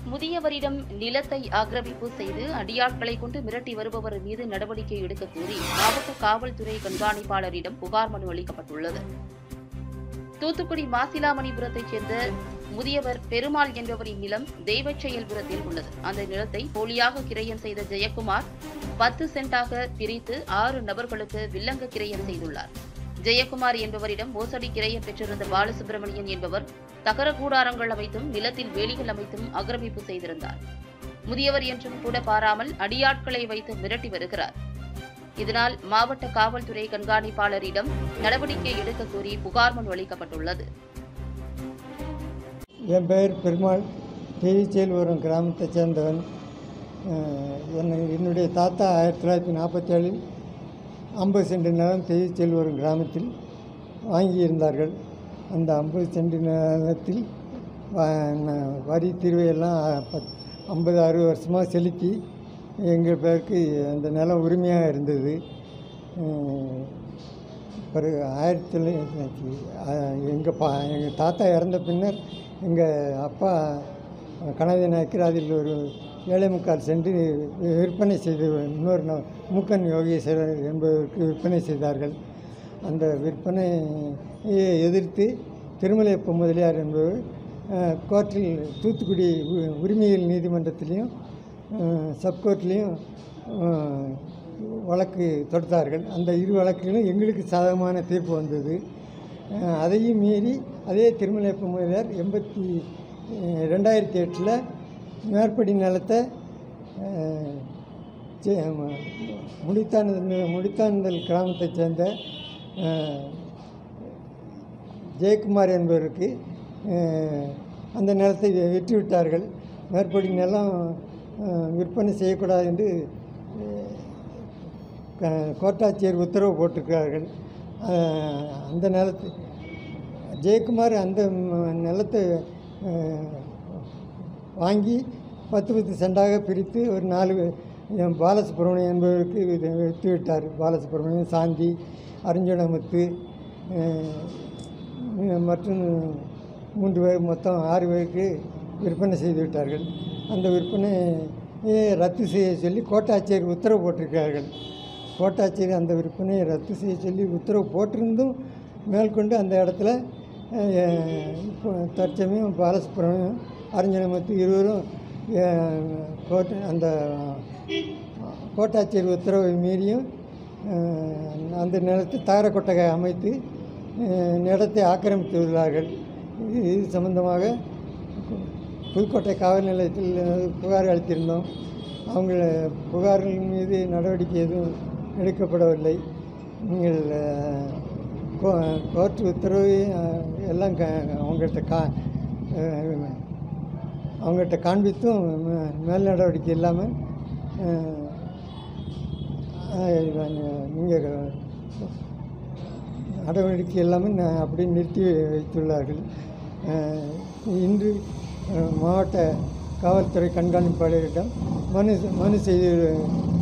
முதியவரிடம் நிலத்தை ஆக்கிரமிப்பு செய்து அடியாட்களை கொண்டு மிரட்டி வருபவர் மீது நடவடிக்கை எடுக்க கோரி மாவட்ட காவல்துறை கண்காணிப்பாளரிடம் புகார் மனு அளிக்கப்பட்டுள்ளது தூத்துக்குடி மாசிலாமணிபுரத்தைச் சேர்ந்த முதியவர் பெருமாள் என்பவரின் நிலம் தெய்வச்செயல்புரத்தில் உள்ளது அந்த நிலத்தை போலியாக கிரயம் செய்த ஜெயக்குமார் பத்து சென்டாக பிரித்து ஆறு நபர்களுக்கு வில்லங்க கிரயம் செய்துள்ளார் ஜெயக்குமார் என்பவரிடம் மோசடி கிரயம் பெற்றிருந்த பாலசுப்பிரமணியன் என்பவர் தகர கூடாரங்கள் அமைத்தும் நிலத்தில் வேலிகள் அமைத்தும் ஆக்கிரமிப்பு செய்திருந்தார் முதியவர் என்றும் கூட பாராமல் அடியாட்களை வைத்து மிரட்டி வருகிறார் இதனால் மாவட்ட காவல்துறை கண்காணிப்பாளரிடம் நடவடிக்கை எடுக்க கோரி புகார் மனு அளிக்கப்பட்டுள்ளது என் பெயர் பெருமாள் தேவிச்செயல்புரம் கிராமத்தைச் சேர்ந்தவன் அஹ் என்னை என்னுடைய தாத்தா ஆயிரத்தி தொள்ளாயிரத்தி நாற்பத்தேழில் ஐம்பது சென்ட் நிலம் தேவிச்செயல்புரம் கிராமத்தில் வாங்கியிருந்தார்கள் அந்த ஐம்பது சென்ட் நிலத்தில் வ- ந- வரி தீர்வையெல்லாம் பத் ஐம்பது அறுபது வருஷமாக செலுத்தி எங்கள் பேருக்கு அந்த நிலம் உரிமையாக இருந்தது அஹ் பிறகு ஆயிரத்தி தொள்ளாயிரத்தி எங்கள் பா எங்கள் தாத்தா இறந்த பின்னர் எங்கள் அப்பா கனதி நாயக்கர் அதில் ஒரு ஏழை முக்கால் சென்று விற்பனை செய்து இன்னொரு நா- மூக்கன் யோகேஸ்வரர் என்பவருக்கு விற்பனை செய்தார்கள் அந்த விற்பனையை எதிர்த்து திருமலையப்ப முதலியார் என்பவர் அஹ், கோர்ட்டில் தூத்துக்குடி உ- உரிமையியல் நீதிமன்றத்திலையும் சப்கோர்ட்லேயும் வழக்கு தொடுத்தார்கள் அந்த இரு வழக்குகளும் எங்களுக்கு சாதகமான தீர்ப்பு வந்தது அஹ், அதையும் மீறி அதே திருமலையப்ப முதலியார் எண்பத்தி அஹ், ரெண்டாயிரத்தி எட்டில் மேற்படி நிலத்தை அஹ், ஜெ- ம- முடித்தானந்தல் முடித்தானந்தல் கிராமத்தைச் சேர்ந்த அஹ், ஜெயக்குமார் என்பவருக்கு அஹ், அந்த நிலத்தை விற்று விட்டார்கள் மேற்படி நிலம் அஹ், விற்பனை செய்யக்கூடாது என்று அஹ், க- கோட்டாட்சியர் உத்தரவு போட்டிருக்கிறார்கள் அஹ், அந்த நிலத்தை ஜெயக்குமார் அந்த ம- நிலத்தை அஹ், வாங்கி பத்து பத்து சென்டாக பிரித்து ஒரு நாலு என் பாலசுப்ரமணியம் என்பவருக்கு இது விற்று விட்டார் பாலசுப்ரமணியம் சாந்தி அருஞ்சனமுத்து அஹ், மற்றும் மூன்று பேர் மொத்தம் ஆறு பேருக்கு விற்பனை செய்து விட்டார்கள் அந்த விற்பனையை ரத்து செய்ய சொல்லி கோட்டாட்சியர் உத்தரவு போட்டிருக்கிறார்கள் கோட்டாட்சியர் அந்த விற்பனையை ரத்து செய்ய சொல்லி உத்தரவு போட்டிருந்தும் மேற்கொண்டு அந்த இடத்துல அஹ், இப்போ தற்சமயம் பாலசுப்ரமணியம் அறிஞனமத்து இருவரும் அஹ், கோட்டை அந்த கோட்டாட்சியர் உத்தரவை மீறியும் அஹ், அந்த நிலத்தை தகர கொட்டகை அமைத்து அஹ், நிலத்தை ஆக்கிரமித்துள்ளார்கள் இது இது சம்பந்தமாக புதுக்கோட்டை காவல் நிலையத்தில் புகார் அளித்திருந்தோம் அவங்க புகார்கள் மீது நடவடிக்கை எதுவும் எடுக்கப்படவில்லை நீங்கள் அஹ், கோ கோர்ட் உத்தரவு அஹ், எல்லாம் க அவங்கள்ட்ட கா அஹ், அவங்கள்ட்ட காண்பித்தும் மே- மேல் நடவடிக்கை இல்லாமல் நீங்கள் நடவடிக்கை எல்லாமே ந- அப்படியே நிறுத்தி வைத்துள்ளார்கள் அஹ், இன்று அஹ், மாவட்ட காவல்துறை கண்காணிப்பாளரிடம் மனு மனு செய்து